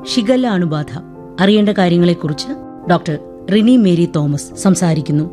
shigella അണുബാധ അറിയേണ്ട കാര്യങ്ങളെക്കുറിച്ച് ഡോക്ടർ റിനി മേരി തോമസ് സംസാരിക്കുന്നു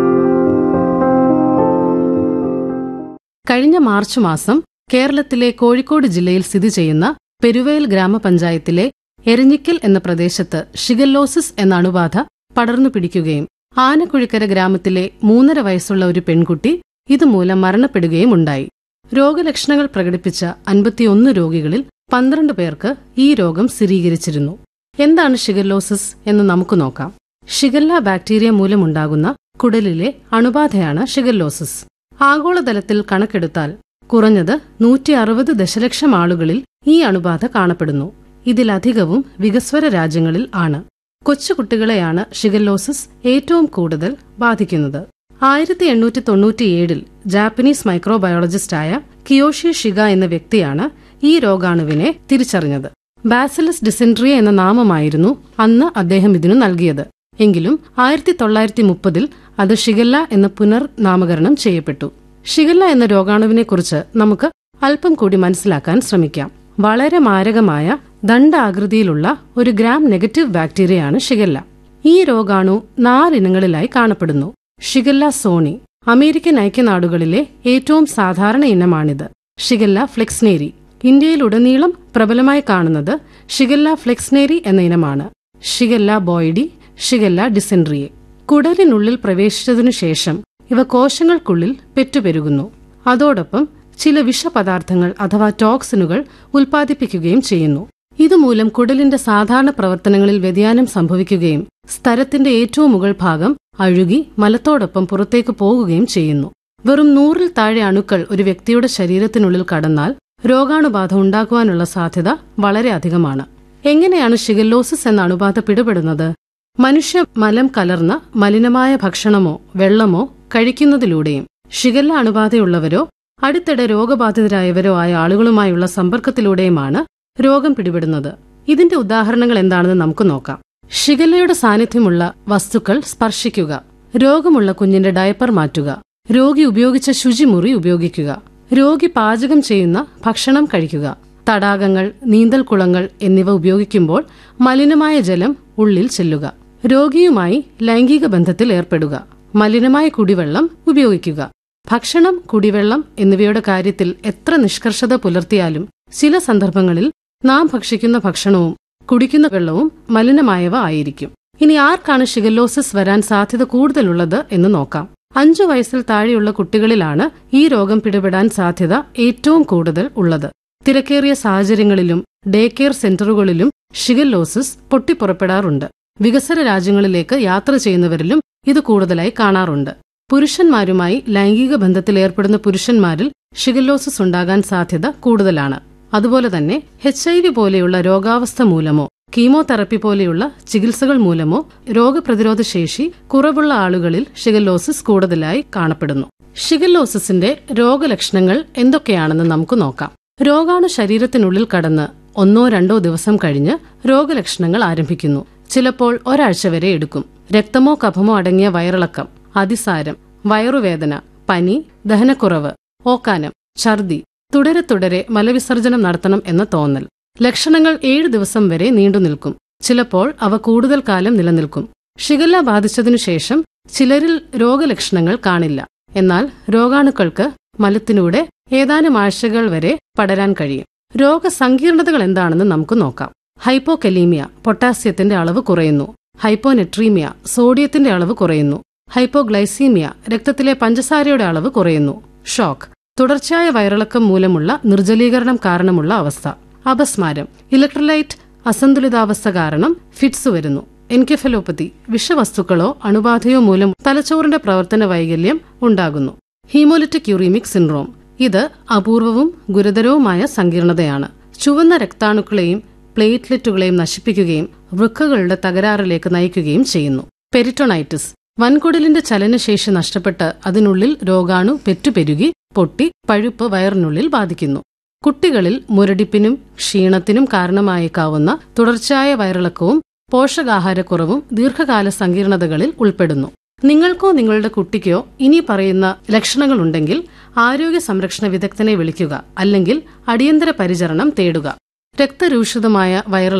കഴിഞ്ഞ മാർച്ച് മാസം കേരളത്തിലെ കോഴിക്കോട് ജില്ലയിൽ സ്ഥിതി ചെയ്യുന്ന പെരുവയൽ ഗ്രാമപഞ്ചായത്തിലെ എരഞ്ഞിക്കൽ എന്ന പ്രദേശത്ത് ഷിഗല്ലോസിസ് എന്ന അണുബാധ പടർന്നു പിടിക്കുകയും ആനക്കുഴിക്കര ഗ്രാമത്തിലെ മൂന്നര വയസ്സുള്ള ഒരു പെൺകുട്ടി ഇതുമൂലം മരണപ്പെടുകയും ഉണ്ടായി രോഗലക്ഷണങ്ങൾ പ്രകടിപ്പിച്ച അൻപത്തിയൊന്ന് രോഗികളിൽ പന്ത്രണ്ട് പേർക്ക് ഈ രോഗം സ്ഥിരീകരിച്ചിരുന്നു എന്താണ് ഷിഗല്ലോസിസ് എന്ന് നമുക്ക് നോക്കാം ഷിഗല്ല ബാക്ടീരിയ മൂലമുണ്ടാകുന്ന കുടലിലെ അണുബാധയാണ് ഷിഗല്ലോസിസ് ആഗോളതലത്തിൽ കണക്കെടുത്താൽ കുറഞ്ഞത് നൂറ്റി അറുപത് ദശലക്ഷം ആളുകളിൽ ഈ അണുബാധ കാണപ്പെടുന്നു ഇതിലധികവും വികസ്വര രാജ്യങ്ങളിൽ ആണ് കൊച്ചുകുട്ടികളെയാണ് ഷിഗല്ലോസിസ് ഏറ്റവും കൂടുതൽ ബാധിക്കുന്നത് ആയിരത്തി എണ്ണൂറ്റി തൊണ്ണൂറ്റിയേഴിൽ ജാപ്പനീസ് മൈക്രോബയോളജിസ്റ്റായ കിയോഷി ഷിഗ എന്ന വ്യക്തിയാണ് ഈ രോഗാണുവിനെ തിരിച്ചറിഞ്ഞത് ബാസിലസ് ഡിസെൻട്രിയ എന്ന നാമമായിരുന്നു അന്ന് അദ്ദേഹം ഇതിനു നൽകിയത് എങ്കിലും ആയിരത്തി തൊള്ളായിരത്തി മുപ്പതിൽ അത് ഷിഗല്ല എന്ന് പുനർനാമകരണം ചെയ്യപ്പെട്ടു ഷിഗല്ല എന്ന രോഗാണുവിനെക്കുറിച്ച് നമുക്ക് അല്പം കൂടി മനസ്സിലാക്കാൻ ശ്രമിക്കാം വളരെ മാരകമായ ദണ്ഡാകൃതിയിലുള്ള ഒരു ഗ്രാം നെഗറ്റീവ് ബാക്ടീരിയയാണ് ഷിഗല്ല ഈ രോഗാണു നാലിനങ്ങളിലായി കാണപ്പെടുന്നു ഷിഗല്ല സോണി അമേരിക്കൻ ഐക്യനാടുകളിലെ ഏറ്റവും സാധാരണ ഇനമാണിത് ഷിഗല്ല ഫ്ലെക്സ്നേരി ഇന്ത്യയിലുടനീളം പ്രബലമായി കാണുന്നത് ഷിഗല്ല ഫ്ലെക്സ്നേരി എന്ന ഇനമാണ് ഷിഗല്ല ബോയ്ഡി ഷിഗല്ല ഡിസെൻട്രിയെ കുടലിനുള്ളിൽ പ്രവേശിച്ചതിനു ശേഷം ഇവ കോശങ്ങൾക്കുള്ളിൽ പെറ്റുപെരുകുന്നു അതോടൊപ്പം ചില വിഷപദാർത്ഥങ്ങൾ അഥവാ ടോക്സിനുകൾ ഉൽപ്പാദിപ്പിക്കുകയും ചെയ്യുന്നു ഇതുമൂലം കുടലിന്റെ സാധാരണ പ്രവർത്തനങ്ങളിൽ വ്യതിയാനം സംഭവിക്കുകയും സ്തരത്തിന്റെ ഏറ്റവും മുകൾ ഭാഗം അഴുകി മലത്തോടൊപ്പം പുറത്തേക്ക് പോകുകയും ചെയ്യുന്നു വെറും നൂറിൽ താഴെ അണുക്കൾ ഒരു വ്യക്തിയുടെ ശരീരത്തിനുള്ളിൽ കടന്നാൽ രോഗാണുബാധ ഉണ്ടാകുവാനുള്ള സാധ്യത വളരെ അധികമാണ് എങ്ങനെയാണ് ഷിഗല്ലോസിസ് എന്ന അണുബാധ പിടിപെടുന്നത് മനുഷ്യ മലം കലർന്ന മലിനമായ ഭക്ഷണമോ വെള്ളമോ കഴിക്കുന്നതിലൂടെയും ഷിഗല്ല അണുബാധയുള്ളവരോ അടുത്തിടെ രോഗബാധിതരായവരോ ആയ ആളുകളുമായുള്ള സമ്പർക്കത്തിലൂടെയുമാണ് രോഗം പിടിപെടുന്നത് ഇതിന്റെ ഉദാഹരണങ്ങൾ എന്താണെന്ന് നമുക്ക് നോക്കാം ഷിഗല്ലയുടെ സാന്നിധ്യമുള്ള വസ്തുക്കൾ സ്പർശിക്കുക രോഗമുള്ള കുഞ്ഞിന്റെ ഡയപ്പർ മാറ്റുക രോഗി ഉപയോഗിച്ച ശുചിമുറി ഉപയോഗിക്കുക രോഗി പാചകം ചെയ്യുന്ന ഭക്ഷണം കഴിക്കുക തടാകങ്ങൾ നീന്തൽക്കുളങ്ങൾ എന്നിവ ഉപയോഗിക്കുമ്പോൾ മലിനമായ ജലം ഉള്ളിൽ ചെല്ലുക രോഗിയുമായി ലൈംഗിക ബന്ധത്തിൽ ഏർപ്പെടുക മലിനമായ കുടിവെള്ളം ഉപയോഗിക്കുക ഭക്ഷണം കുടിവെള്ളം എന്നിവയുടെ കാര്യത്തിൽ എത്ര നിഷ്കർഷത പുലർത്തിയാലും ചില സന്ദർഭങ്ങളിൽ നാം ഭക്ഷിക്കുന്ന ഭക്ഷണവും കുടിക്കുന്ന വെള്ളവും മലിനമായവ ആയിരിക്കും ഇനി ആർക്കാണ് ഷിഗല്ലോസിസ് വരാൻ സാധ്യത കൂടുതലുള്ളത് എന്ന് നോക്കാം അഞ്ചു വയസ്സിൽ താഴെയുള്ള കുട്ടികളിലാണ് ഈ രോഗം പിടിപെടാൻ സാധ്യത ഏറ്റവും കൂടുതൽ ഉള്ളത് തിരക്കേറിയ സാഹചര്യങ്ങളിലും ഡേ കെയർ സെന്ററുകളിലും ഷിഗല്ലോസിസ് പൊട്ടിപ്പുറപ്പെടാറുണ്ട് വികസന രാജ്യങ്ങളിലേക്ക് യാത്ര ചെയ്യുന്നവരിലും ഇത് കൂടുതലായി കാണാറുണ്ട് പുരുഷന്മാരുമായി ലൈംഗിക ബന്ധത്തിൽ ഏർപ്പെടുന്ന പുരുഷന്മാരിൽ ഷിഗല്ലോസിസ് ഉണ്ടാകാൻ സാധ്യത കൂടുതലാണ് അതുപോലെ തന്നെ എച്ച് ഐ വി പോലെയുള്ള രോഗാവസ്ഥ മൂലമോ കീമോതെറപ്പി പോലെയുള്ള ചികിത്സകൾ മൂലമോ രോഗപ്രതിരോധ ശേഷി കുറവുള്ള ആളുകളിൽ ഷിഗല്ലോസിസ് കൂടുതലായി കാണപ്പെടുന്നു ഷിഗല്ലോസിസിന്റെ രോഗലക്ഷണങ്ങൾ എന്തൊക്കെയാണെന്ന് നമുക്ക് നോക്കാം രോഗാണു ശരീരത്തിനുള്ളിൽ കടന്ന് ഒന്നോ രണ്ടോ ദിവസം കഴിഞ്ഞ് രോഗലക്ഷണങ്ങൾ ആരംഭിക്കുന്നു ചിലപ്പോൾ ഒരാഴ്ച വരെ എടുക്കും രക്തമോ കഫമോ അടങ്ങിയ വയറിളക്കം അതിസാരം വയറുവേദന പനി ദഹനക്കുറവ് ഓക്കാനം ഛർദി തുടരെ തുടരെ മലവിസർജനം നടത്തണം എന്ന തോന്നൽ ലക്ഷണങ്ങൾ ഏഴ് ദിവസം വരെ നീണ്ടുനിൽക്കും ചിലപ്പോൾ അവ കൂടുതൽ കാലം നിലനിൽക്കും ഷിഗല്ല ബാധിച്ചതിനു ശേഷം ചിലരിൽ രോഗലക്ഷണങ്ങൾ കാണില്ല എന്നാൽ രോഗാണുക്കൾക്ക് മലത്തിലൂടെ ഏതാനും ആഴ്ചകൾ വരെ പടരാൻ കഴിയും രോഗസങ്കീർണതകൾ എന്താണെന്ന് നമുക്ക് നോക്കാം ഹൈപ്പോകലീമിയ പൊട്ടാസ്യത്തിന്റെ അളവ് കുറയുന്നു ഹൈപ്പോനെട്രീമിയ സോഡിയത്തിന്റെ അളവ് കുറയുന്നു ഹൈപ്പോഗ്ലൈസീമിയ രക്തത്തിലെ പഞ്ചസാരയുടെ അളവ് കുറയുന്നു ഷോക്ക് തുടർച്ചയായ വയറിളക്കം മൂലമുള്ള നിർജ്ജലീകരണം കാരണമുള്ള അവസ്ഥ അപസ്മാരം ഇലക്ട്രോലൈറ്റ് അസന്തുലിതാവസ്ഥ കാരണം ഫിറ്റ്സ് വരുന്നു എൻകെഫലോപ്പതി വിഷവസ്തുക്കളോ അണുബാധയോ മൂലം തലച്ചോറിന്റെ പ്രവർത്തന വൈകല്യം ഉണ്ടാകുന്നു ഹീമോലിറ്റിക് യൂറീമിക് സിൻഡ്രോം ഇത് അപൂർവവും ഗുരുതരവുമായ സങ്കീർണതയാണ് ചുവന്ന രക്താണുക്കളെയും പ്ലേറ്റ്ലെറ്റുകളെയും നശിപ്പിക്കുകയും വൃക്കകളുടെ തകരാറിലേക്ക് നയിക്കുകയും ചെയ്യുന്നു പെരിറ്റോണൈറ്റിസ് വൻകുടലിന്റെ ചലനശേഷി നഷ്ടപ്പെട്ട് അതിനുള്ളിൽ രോഗാണു പെറ്റുപെരുകി പൊട്ടി പഴുപ്പ് വയറിനുള്ളിൽ ബാധിക്കുന്നു കുട്ടികളിൽ മുരടിപ്പിനും ക്ഷീണത്തിനും കാരണമായേക്കാവുന്ന തുടർച്ചയായ വയറിളക്കവും പോഷകാഹാരക്കുറവും ദീർഘകാല സങ്കീർണതകളിൽ ഉൾപ്പെടുന്നു നിങ്ങൾക്കോ നിങ്ങളുടെ കുട്ടിക്കോ ഇനി പറയുന്ന ലക്ഷണങ്ങളുണ്ടെങ്കിൽ ആരോഗ്യ സംരക്ഷണ വിദഗ്ധനെ വിളിക്കുക അല്ലെങ്കിൽ അടിയന്തര പരിചരണം തേടുക രക്തരൂഷിതമായ വയറിളക്കം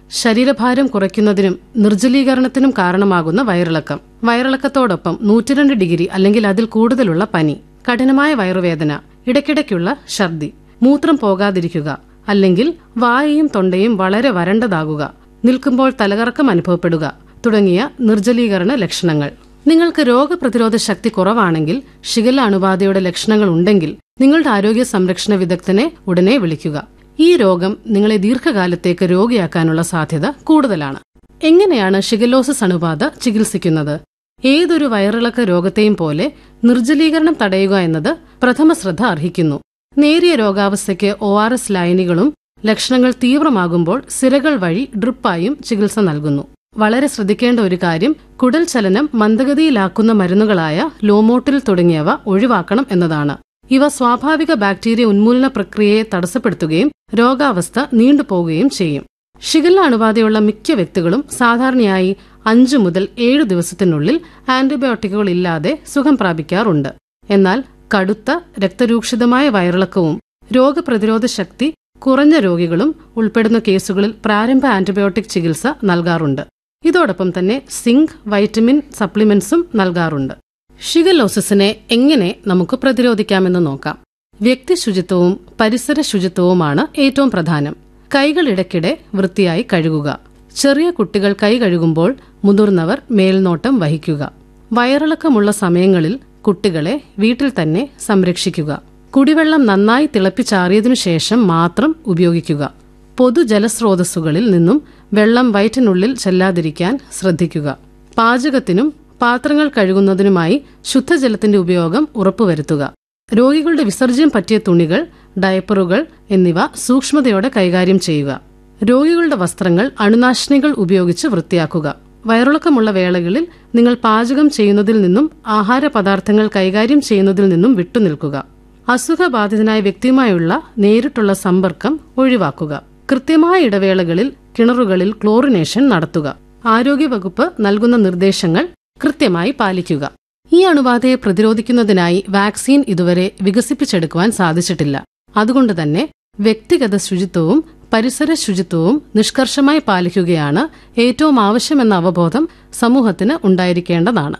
ശരീരഭാരം കുറയ്ക്കുന്നതിനും നിർജ്ജലീകരണത്തിനും കാരണമാകുന്ന വയറിളക്കം വയറിളക്കത്തോടൊപ്പം നൂറ്റിരണ്ട് ഡിഗ്രി അല്ലെങ്കിൽ അതിൽ കൂടുതലുള്ള പനി കഠിനമായ വയറുവേദന ഇടയ്ക്കിടയ്ക്കുള്ള ഛർദി മൂത്രം പോകാതിരിക്കുക അല്ലെങ്കിൽ വായയും തൊണ്ടയും വളരെ വരണ്ടതാകുക നിൽക്കുമ്പോൾ തലകറക്കം അനുഭവപ്പെടുക തുടങ്ങിയ നിർജ്ജലീകരണ ലക്ഷണങ്ങൾ നിങ്ങൾക്ക് രോഗപ്രതിരോധ ശക്തി കുറവാണെങ്കിൽ ഷിഗല്ല അണുബാധയുടെ ലക്ഷണങ്ങൾ ഉണ്ടെങ്കിൽ നിങ്ങളുടെ ആരോഗ്യ സംരക്ഷണ വിദഗ്ധനെ ഉടനെ വിളിക്കുക ഈ രോഗം നിങ്ങളെ ദീർഘകാലത്തേക്ക് രോഗിയാക്കാനുള്ള സാധ്യത കൂടുതലാണ് എങ്ങനെയാണ് ഷിഗല്ലോസിസ് അണുബാധ ചികിത്സിക്കുന്നത് ഏതൊരു വയറിളക്ക രോഗത്തെയും പോലെ നിർജ്ജലീകരണം തടയുക എന്നത് പ്രഥമ ശ്രദ്ധ അർഹിക്കുന്നു നേരിയ രോഗാവസ്ഥയ്ക്ക് ഒ ആർ എസ് ലൈനുകളും ലക്ഷണങ്ങൾ തീവ്രമാകുമ്പോൾ സിരകൾ വഴി ഡ്രിപ്പായും ചികിത്സ നൽകുന്നു വളരെ ശ്രദ്ധിക്കേണ്ട ഒരു കാര്യം കുടൽ ചലനം മന്ദഗതിയിലാക്കുന്ന മരുന്നുകളായ ലോമോട്ടിൽ തുടങ്ങിയവ ഒഴിവാക്കണം എന്നതാണ് ഇവ സ്വാഭാവിക ബാക്ടീരിയ ഉന്മൂലന പ്രക്രിയയെ തടസ്സപ്പെടുത്തുകയും രോഗാവസ്ഥ നീണ്ടുപോവുകയും ചെയ്യും ഷിഗല്ല അണുബാധയുള്ള മിക്ക വ്യക്തികളും സാധാരണയായി അഞ്ചു മുതൽ ഏഴു ദിവസത്തിനുള്ളിൽ ആന്റിബയോട്ടിക്കുകൾ ഇല്ലാതെ സുഖം പ്രാപിക്കാറുണ്ട് എന്നാൽ കടുത്ത രക്തരൂക്ഷിതമായ വയറിളക്കവും രോഗപ്രതിരോധ ശക്തി കുറഞ്ഞ രോഗികളും ഉൾപ്പെടുന്ന കേസുകളിൽ പ്രാരംഭ ആന്റിബയോട്ടിക് ചികിത്സ നൽകാറുണ്ട് ഇതോടൊപ്പം തന്നെ സിങ്ക് വൈറ്റമിൻ സപ്ലിമെന്റ്സും നൽകാറുണ്ട് ഷിഗലോസിസിനെ എങ്ങനെ നമുക്ക് പ്രതിരോധിക്കാമെന്ന് നോക്കാം വ്യക്തി ശുചിത്വവും പരിസര ശുചിത്വവുമാണ് ഏറ്റവും പ്രധാനം കൈകൾ ഇടയ്ക്കിടെ വൃത്തിയായി കഴുകുക ചെറിയ കുട്ടികൾ കൈ കഴുകുമ്പോൾ മുതിർന്നവർ മേൽനോട്ടം വഹിക്കുക വയറിളക്കമുള്ള സമയങ്ങളിൽ കുട്ടികളെ വീട്ടിൽ തന്നെ സംരക്ഷിക്കുക കുടിവെള്ളം നന്നായി തിളപ്പിച്ചാറിയതിനു ശേഷം മാത്രം ഉപയോഗിക്കുക പൊതുജലസ്രോതസ്സുകളിൽ നിന്നും വെള്ളം വയറ്റിനുള്ളിൽ ചെല്ലാതിരിക്കാൻ ശ്രദ്ധിക്കുക പാചകത്തിനും പാത്രങ്ങൾ കഴുകുന്നതിനുമായി ശുദ്ധജലത്തിന്റെ ഉപയോഗം ഉറപ്പുവരുത്തുക രോഗികളുടെ വിസർജ്യം പറ്റിയ തുണികൾ ഡയപ്പറുകൾ എന്നിവ സൂക്ഷ്മതയോടെ കൈകാര്യം ചെയ്യുക രോഗികളുടെ വസ്ത്രങ്ങൾ അണുനാശിനികൾ ഉപയോഗിച്ച് വൃത്തിയാക്കുക വയറിളക്കമുള്ള വേളകളിൽ നിങ്ങൾ പാചകം ചെയ്യുന്നതിൽ നിന്നും ആഹാര പദാർത്ഥങ്ങൾ കൈകാര്യം ചെയ്യുന്നതിൽ നിന്നും വിട്ടുനിൽക്കുക അസുഖബാധിതനായ വ്യക്തിയുമായുള്ള നേരിട്ടുള്ള സമ്പർക്കം ഒഴിവാക്കുക കൃത്യമായ ഇടവേളകളിൽ കിണറുകളിൽ ക്ലോറിനേഷൻ നടത്തുക ആരോഗ്യവകുപ്പ് നൽകുന്ന നിർദ്ദേശങ്ങൾ കൃത്യമായി പാലിക്കുക ഈ അണുബാധയെ പ്രതിരോധിക്കുന്നതിനായി വാക്സിൻ ഇതുവരെ വികസിപ്പിച്ചെടുക്കുവാൻ സാധിച്ചിട്ടില്ല അതുകൊണ്ട് തന്നെ വ്യക്തിഗത ശുചിത്വവും പരിസര ശുചിത്വവും നിഷ്കർഷമായി പാലിക്കുകയാണ് ഏറ്റവും ആവശ്യമെന്ന അവബോധം സമൂഹത്തിന് ഉണ്ടായിരിക്കേണ്ടതാണ്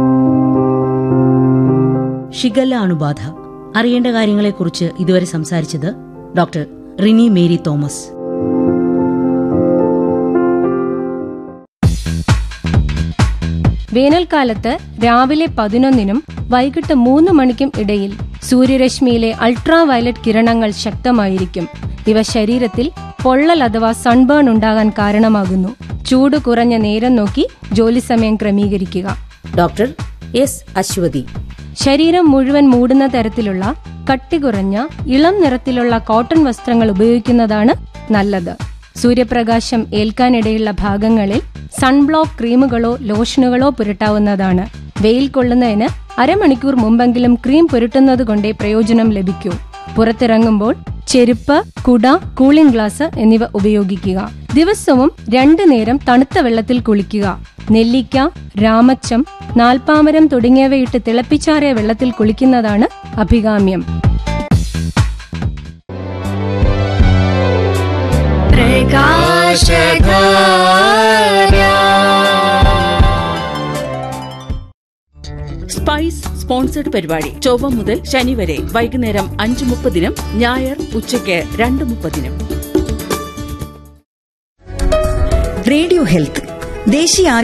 ഷിഗല്ല അണുബാധ അറിയേണ്ട കാര്യങ്ങളെക്കുറിച്ച് ഇതുവരെ സംസാരിച്ചത് ഡോക്ടർ റിനി മേരി തോമസ് വേനൽക്കാലത്ത് രാവിലെ പതിനൊന്നിനും വൈകിട്ട് മൂന്ന് മണിക്കും ഇടയിൽ സൂര്യരശ്മിയിലെ അൾട്രാ വയലറ്റ് കിരണങ്ങൾ ശക്തമായിരിക്കും ഇവ ശരീരത്തിൽ പൊള്ളൽ അഥവാ സൺബേൺ ഉണ്ടാകാൻ കാരണമാകുന്നു ചൂട് കുറഞ്ഞ നേരം നോക്കി ജോലി സമയം ക്രമീകരിക്കുക ഡോക്ടർ എസ് അശ്വതി ശരീരം മുഴുവൻ മൂടുന്ന തരത്തിലുള്ള കട്ടി കുറഞ്ഞ ഇളം നിറത്തിലുള്ള കോട്ടൺ വസ്ത്രങ്ങൾ ഉപയോഗിക്കുന്നതാണ് നല്ലത് സൂര്യപ്രകാശം ഏൽക്കാനിടയുള്ള ഭാഗങ്ങളിൽ സൺബ്ലോക്ക് ക്രീമുകളോ ലോഷനുകളോ പുരട്ടാവുന്നതാണ് വെയിൽ കൊള്ളുന്നതിന് അരമണിക്കൂർ മുമ്പെങ്കിലും ക്രീം പുരട്ടുന്നത് കൊണ്ടേ പ്രയോജനം ലഭിക്കൂ പുറത്തിറങ്ങുമ്പോൾ ചെരുപ്പ് കുട കൂളിംഗ് ഗ്ലാസ് എന്നിവ ഉപയോഗിക്കുക ദിവസവും രണ്ടു നേരം തണുത്ത വെള്ളത്തിൽ കുളിക്കുക നെല്ലിക്ക രാമച്ചം നാൽപ്പാമരം തുടങ്ങിയവയിട്ട് തിളപ്പിച്ചാറിയ വെള്ളത്തിൽ കുളിക്കുന്നതാണ് അഭികാമ്യം സ്പൈസ് സ്പോൺസർഡ് പരിപാടി ചൊവ്വ മുതൽ ശനി വരെ വൈകുന്നേരം അഞ്ച് മുപ്പതിനും ഞായർ ഉച്ചയ്ക്ക് രണ്ട് മുപ്പതിനും റേഡിയോ ഹെൽത്ത് ദേശീയ